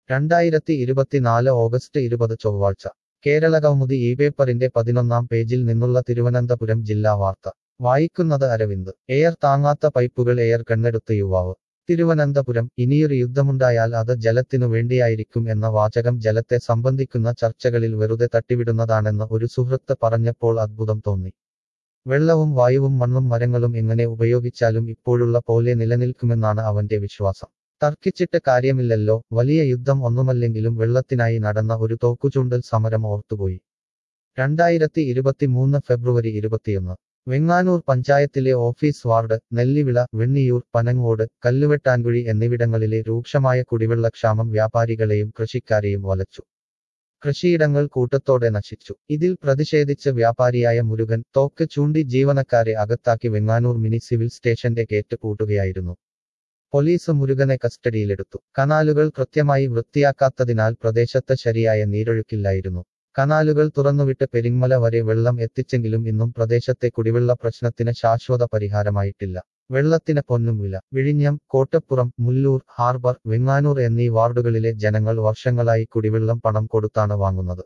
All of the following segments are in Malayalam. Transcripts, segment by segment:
രണ്ടായിരത്തി ഇരുപത്തിനാല് ഓഗസ്റ്റ് ഇരുപത് ചൊവ്വാഴ്ച കേരള കൗമുദി ഈ പേപ്പറിന്റെ പതിനൊന്നാം പേജിൽ നിന്നുള്ള തിരുവനന്തപുരം ജില്ലാ വാർത്ത വായിക്കുന്നത് അരവിന്ദ് എയർ താങ്ങാത്ത പൈപ്പുകൾ എയർ കണ്ണെടുത്ത യുവാവ് തിരുവനന്തപുരം ഇനിയൊരു യുദ്ധമുണ്ടായാൽ അത് ജലത്തിനു വേണ്ടിയായിരിക്കും എന്ന വാചകം ജലത്തെ സംബന്ധിക്കുന്ന ചർച്ചകളിൽ വെറുതെ തട്ടിവിടുന്നതാണെന്ന് ഒരു സുഹൃത്ത് പറഞ്ഞപ്പോൾ അദ്ഭുതം തോന്നി വെള്ളവും വായുവും മണ്ണും മരങ്ങളും എങ്ങനെ ഉപയോഗിച്ചാലും ഇപ്പോഴുള്ള പോലെ നിലനിൽക്കുമെന്നാണ് അവന്റെ വിശ്വാസം തർക്കിച്ചിട്ട് കാര്യമില്ലല്ലോ വലിയ യുദ്ധം ഒന്നുമല്ലെങ്കിലും വെള്ളത്തിനായി നടന്ന ഒരു തോക്കുചൂണ്ടൽ സമരം ഓർത്തുപോയി രണ്ടായിരത്തി ഇരുപത്തിമൂന്ന് ഫെബ്രുവരി ഇരുപത്തിയൊന്ന് വെങ്ങാനൂർ പഞ്ചായത്തിലെ ഓഫീസ് വാർഡ് നെല്ലിവിള വെണ്ണിയൂർ പനങ്ങോട് കല്ലുവെട്ടാൻകുഴി എന്നിവിടങ്ങളിലെ രൂക്ഷമായ കുടിവെള്ളക്ഷാമം വ്യാപാരികളെയും കൃഷിക്കാരെയും വലച്ചു കൃഷിയിടങ്ങൾ കൂട്ടത്തോടെ നശിച്ചു ഇതിൽ പ്രതിഷേധിച്ച് വ്യാപാരിയായ മുരുകൻ തോക്ക് ചൂണ്ടി ജീവനക്കാരെ അകത്താക്കി വെങ്ങാനൂർ മിനി സിവിൽ സ്റ്റേഷന്റെ ഗേറ്റ് പൂട്ടുകയായിരുന്നു പോലീസ് മുരുകനെ കസ്റ്റഡിയിലെടുത്തു കനാലുകൾ കൃത്യമായി വൃത്തിയാക്കാത്തതിനാൽ പ്രദേശത്ത് ശരിയായ നീരൊഴുക്കില്ലായിരുന്നു കനാലുകൾ തുറന്നുവിട്ട് പെരിങ്ങമല വരെ വെള്ളം എത്തിച്ചെങ്കിലും ഇന്നും പ്രദേശത്തെ കുടിവെള്ള പ്രശ്നത്തിന് ശാശ്വത പരിഹാരമായിട്ടില്ല വെള്ളത്തിന് പൊന്നും വില വിഴിഞ്ഞം കോട്ടപ്പുറം മുല്ലൂർ ഹാർബർ വെങ്ങാനൂർ എന്നീ വാർഡുകളിലെ ജനങ്ങൾ വർഷങ്ങളായി കുടിവെള്ളം പണം കൊടുത്താണ് വാങ്ങുന്നത്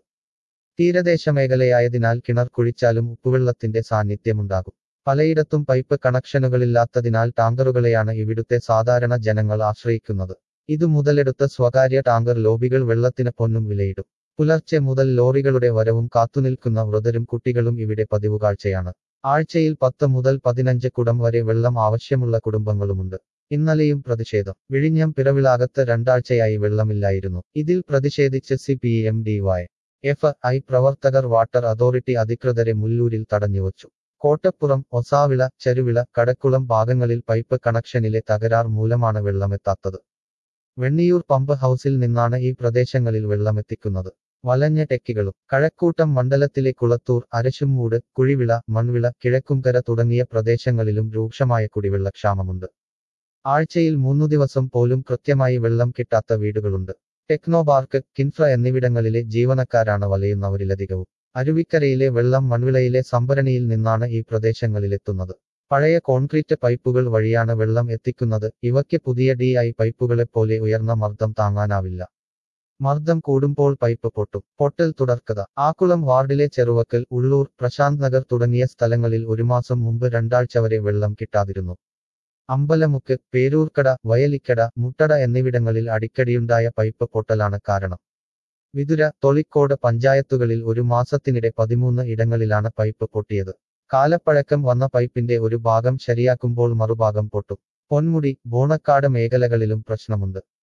തീരദേശ മേഖലയായതിനാൽ കിണർ കുഴിച്ചാലും ഉപ്പുവെള്ളത്തിന്റെ സാന്നിധ്യമുണ്ടാകും പലയിടത്തും പൈപ്പ് കണക്ഷനുകളില്ലാത്തതിനാൽ ടാങ്കറുകളെയാണ് ഇവിടുത്തെ സാധാരണ ജനങ്ങൾ ആശ്രയിക്കുന്നത് ഇത് മുതലെടുത്ത സ്വകാര്യ ടാങ്കർ ലോബികൾ വെള്ളത്തിന് പൊന്നും വിലയിടും പുലർച്ചെ മുതൽ ലോറികളുടെ വരവും കാത്തുനിൽക്കുന്ന വൃതരും കുട്ടികളും ഇവിടെ പതിവ് കാഴ്ചയാണ് ആഴ്ചയിൽ പത്ത് മുതൽ പതിനഞ്ച് കുടം വരെ വെള്ളം ആവശ്യമുള്ള കുടുംബങ്ങളുമുണ്ട് ഇന്നലെയും പ്രതിഷേധം വിഴിഞ്ഞം പിറവിളാകത്ത് രണ്ടാഴ്ചയായി വെള്ളമില്ലായിരുന്നു ഇതിൽ പ്രതിഷേധിച്ച് C P M D Y F I പ്രവർത്തകർ വാട്ടർ അതോറിറ്റി അധികൃതരെ മുല്ലൂരിൽ തടഞ്ഞുവച്ചു കോട്ടപ്പുറം ഒസാവിള ചരുവിള കടക്കുളം ഭാഗങ്ങളിൽ പൈപ്പ് കണക്ഷനിലെ തകരാർ മൂലമാണ് വെള്ളമെത്താത്തത് വെണ്ണിയൂർ പമ്പ് ഹൗസിൽ നിന്നാണ് ഈ പ്രദേശങ്ങളിൽ വെള്ളമെത്തിക്കുന്നത് വലഞ്ഞ ടെക്കികളും കഴക്കൂട്ടം മണ്ഡലത്തിലെ കുളത്തൂർ അരശുംമൂട് കുഴിവിള മൺവിള കിഴക്കുംകര തുടങ്ങിയ പ്രദേശങ്ങളിലും രൂക്ഷമായ കുടിവെള്ളക്ഷാമമുണ്ട് ആഴ്ചയിൽ മൂന്നു ദിവസം പോലും കൃത്യമായി വെള്ളം കിട്ടാത്ത വീടുകളുണ്ട് ടെക്നോപാർക്ക് കിൻഫ്ര എന്നിവിടങ്ങളിലെ ജീവനക്കാരാണ് വലയുന്നവരിലധികവും അരുവിക്കരയിലെ വെള്ളം മൺവിളയിലെ സംഭരണിയിൽ നിന്നാണ് ഈ പ്രദേശങ്ങളിലെത്തുന്നത് പഴയ കോൺക്രീറ്റ് പൈപ്പുകൾ വഴിയാണ് വെള്ളം എത്തിക്കുന്നത് ഇവയ്ക്ക് പുതിയ ഡി ഐ പൈപ്പുകളെപ്പോലെ ഉയർന്ന മർദ്ദം താങ്ങാനാവില്ല മർദ്ദം കൂടുമ്പോൾ പൈപ്പ് പൊട്ടും പൊട്ടൽ തുടർക്കഥ ആക്കുളം വാർഡിലെ ചെറുവക്കൽ ഉള്ളൂർ പ്രശാന്ത് നഗർ തുടങ്ങിയ സ്ഥലങ്ങളിൽ ഒരു മാസം മുമ്പ് രണ്ടാഴ്ച വരെ വെള്ളം കിട്ടാതിരുന്നു അമ്പലമുക്ക് പേരൂർക്കട വയലിക്കട മുട്ടട എന്നിവിടങ്ങളിൽ അടിക്കടിയുണ്ടായ പൈപ്പ് പൊട്ടലാണ് കാരണം വിതുര തൊളിക്കോട് പഞ്ചായത്തുകളിൽ ഒരു മാസത്തിനിടെ പതിമൂന്ന് ഇടങ്ങളിലാണ് പൈപ്പ് പൊട്ടിയത് കാലപ്പഴക്കം വന്ന പൈപ്പിന്റെ ഒരു ഭാഗം ശരിയാക്കുമ്പോൾ മറുഭാഗം പൊട്ടും പൊന്മുടി ബോണക്കാട് മേഖലകളിലും പ്രശ്നമുണ്ട്